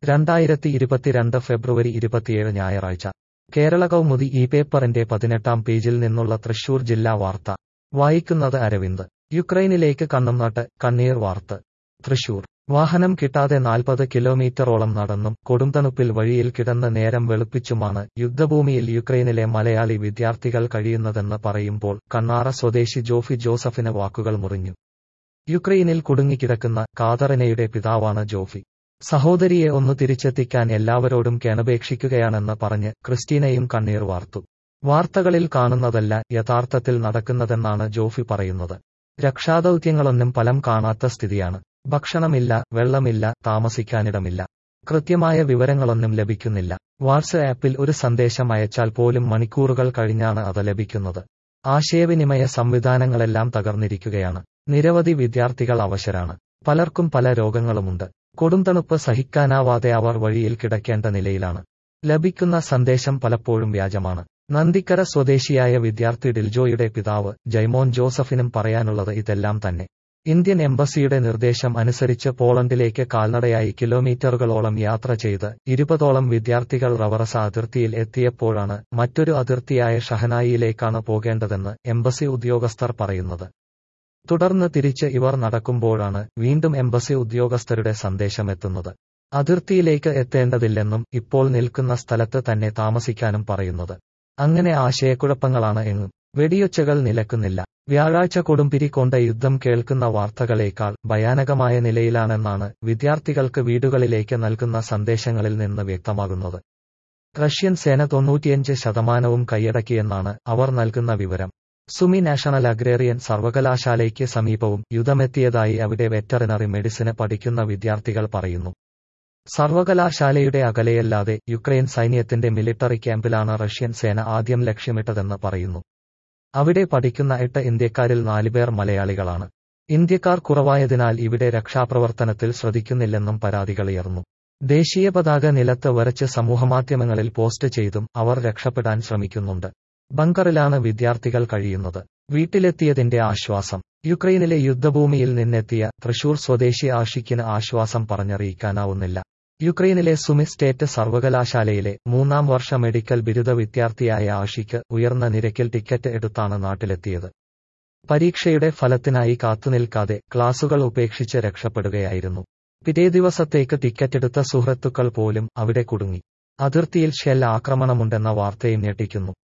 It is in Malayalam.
രണ്ടായിരത്തി ഇരുപത്തിരണ്ട് ഫെബ്രുവരി ഇരുപത്തിയേഴ് ഞായറാഴ്ച കേരള കൗമുദി ഈ പേപ്പറിന്റെ പതിനെട്ടാം പേജിൽ നിന്നുള്ള തൃശൂർ ജില്ലാ വാർത്ത വായിക്കുന്നത് അരവിന്ദ് യുക്രൈനിലേക്ക് കണ്ണും നട്ട് കണ്ണീർ വാർത്ത് തൃശൂർ വാഹനം കിട്ടാതെ നാൽപ്പത് കിലോമീറ്ററോളം നടന്നും കൊടുംതണുപ്പിൽ വഴിയിൽ കിടന്ന് നേരം വെളുപ്പിച്ചുമാണ് യുദ്ധഭൂമിയിൽ യുക്രൈനിലെ മലയാളി വിദ്യാർത്ഥികൾ കഴിയുന്നതെന്ന് പറയുമ്പോൾ കണ്ണാറ സ്വദേശി ജോഫി ജോസഫിന് വാക്കുകൾ മുറിഞ്ഞു യുക്രൈനിൽ കുടുങ്ങിക്കിടക്കുന്ന കാതറിനയുടെ പിതാവാണ് ജോഫി സഹോദരിയെ ഒന്ന് തിരിച്ചെത്തിക്കാൻ എല്ലാവരോടും കേണപേക്ഷിക്കുകയാണെന്ന് പറഞ്ഞ് ക്രിസ്റ്റീനയും കണ്ണീർ വാർത്തു വാർത്തകളിൽ കാണുന്നതല്ല യഥാർത്ഥത്തിൽ നടക്കുന്നതെന്നാണ് ജോഫി പറയുന്നത് രക്ഷാദൌത്യങ്ങളൊന്നും ഫലം കാണാത്ത സ്ഥിതിയാണ് ഭക്ഷണമില്ല വെള്ളമില്ല താമസിക്കാനിടമില്ല കൃത്യമായ വിവരങ്ങളൊന്നും ലഭിക്കുന്നില്ല വാട്സ് ആപ്പിൽ ഒരു സന്ദേശം അയച്ചാൽ പോലും മണിക്കൂറുകൾ കഴിഞ്ഞാണ് അത് ലഭിക്കുന്നത് ആശയവിനിമയ സംവിധാനങ്ങളെല്ലാം തകർന്നിരിക്കുകയാണ് നിരവധി വിദ്യാർത്ഥികൾ അവശരാണ് പലർക്കും പല രോഗങ്ങളുമുണ്ട് കൊടുംതണുപ്പ് സഹിക്കാനാവാതെ അവർ വഴിയിൽ കിടക്കേണ്ട നിലയിലാണ് ലഭിക്കുന്ന സന്ദേശം പലപ്പോഴും വ്യാജമാണ് നന്ദിക്കര സ്വദേശിയായ വിദ്യാർത്ഥി ഡിൽജോയുടെ പിതാവ് ജൈമോൻ ജോസഫിനും പറയാനുള്ളത് ഇതെല്ലാം തന്നെ ഇന്ത്യൻ എംബസിയുടെ നിർദ്ദേശം അനുസരിച്ച് പോളണ്ടിലേക്ക് കാൽനടയായി കിലോമീറ്ററുകളോളം യാത്ര ചെയ്ത് ഇരുപതോളം വിദ്യാർത്ഥികൾ റവറസ അതിർത്തിയിൽ എത്തിയപ്പോഴാണ് മറ്റൊരു അതിർത്തിയായ ഷഹനായിയിലേക്കാണ് പോകേണ്ടതെന്ന് എംബസി ഉദ്യോഗസ്ഥർ പറയുന്നത് തുടർന്ന് തിരിച്ച് ഇവർ നടക്കുമ്പോഴാണ് വീണ്ടും എംബസി ഉദ്യോഗസ്ഥരുടെ സന്ദേശമെത്തുന്നത് അതിർത്തിയിലേക്ക് എത്തേണ്ടതില്ലെന്നും ഇപ്പോൾ നിൽക്കുന്ന സ്ഥലത്ത് തന്നെ താമസിക്കാനും പറയുന്നത് അങ്ങനെ ആശയക്കുഴപ്പങ്ങളാണ് എങ്ങും വെടിയൊച്ചകൾ നിലക്കുന്നില്ല വ്യാഴാഴ്ച കൊടുമ്പിരി കൊണ്ട യുദ്ധം കേൾക്കുന്ന വാർത്തകളേക്കാൾ ഭയാനകമായ നിലയിലാണെന്നാണ് വിദ്യാർത്ഥികൾക്ക് വീടുകളിലേക്ക് നൽകുന്ന സന്ദേശങ്ങളിൽ നിന്ന് വ്യക്തമാകുന്നത് റഷ്യൻ സേന തൊണ്ണൂറ്റിയഞ്ച് ശതമാനവും കൈയടക്കിയെന്നാണ് അവർ നൽകുന്ന വിവരം സുമി നാഷണൽ അഗ്രേറിയൻ സർവകലാശാലയ്ക്ക് സമീപവും യുദ്ധമെത്തിയതായി അവിടെ വെറ്ററിനറി മെഡിസിന് പഠിക്കുന്ന വിദ്യാർത്ഥികൾ പറയുന്നു സർവകലാശാലയുടെ അകലെയല്ലാതെ യുക്രൈൻ സൈന്യത്തിന്റെ മിലിറ്ററി ക്യാമ്പിലാണ് റഷ്യൻ സേന ആദ്യം ലക്ഷ്യമിട്ടതെന്ന് പറയുന്നു അവിടെ പഠിക്കുന്ന എട്ട് ഇന്ത്യക്കാരിൽ നാലുപേർ മലയാളികളാണ് ഇന്ത്യക്കാർ കുറവായതിനാൽ ഇവിടെ രക്ഷാപ്രവർത്തനത്തിൽ ശ്രദ്ധിക്കുന്നില്ലെന്നും പരാതികളുയർന്നു ദേശീയ പതാക നിലത്ത് വരച്ച് സമൂഹമാധ്യമങ്ങളിൽ പോസ്റ്റ് ചെയ്തും അവർ രക്ഷപ്പെടാൻ ശ്രമിക്കുന്നുണ്ട് ബങ്കറിലാണ് വിദ്യാർത്ഥികൾ കഴിയുന്നത് വീട്ടിലെത്തിയതിന്റെ ആശ്വാസം യുക്രൈനിലെ യുദ്ധഭൂമിയിൽ നിന്നെത്തിയ തൃശൂർ സ്വദേശി ആഷിക്കിന് ആശ്വാസം പറഞ്ഞറിയിക്കാനാവുന്നില്ല യുക്രൈനിലെ സുമി സ്റ്റേറ്റ് സർവകലാശാലയിലെ മൂന്നാം വർഷ മെഡിക്കൽ ബിരുദ വിദ്യാർത്ഥിയായ ആഷിക്ക് ഉയർന്ന നിരക്കിൽ ടിക്കറ്റ് എടുത്താണ് നാട്ടിലെത്തിയത് പരീക്ഷയുടെ ഫലത്തിനായി കാത്തുനിൽക്കാതെ ക്ലാസുകൾ ഉപേക്ഷിച്ച് രക്ഷപ്പെടുകയായിരുന്നു പിറ്റേ ദിവസത്തേക്ക് ടിക്കറ്റെടുത്ത സുഹൃത്തുക്കൾ പോലും അവിടെ കുടുങ്ങി അതിർത്തിയിൽ ഷെൽ ആക്രമണമുണ്ടെന്ന വാർത്തയും ഞെട്ടിക്കുന്നു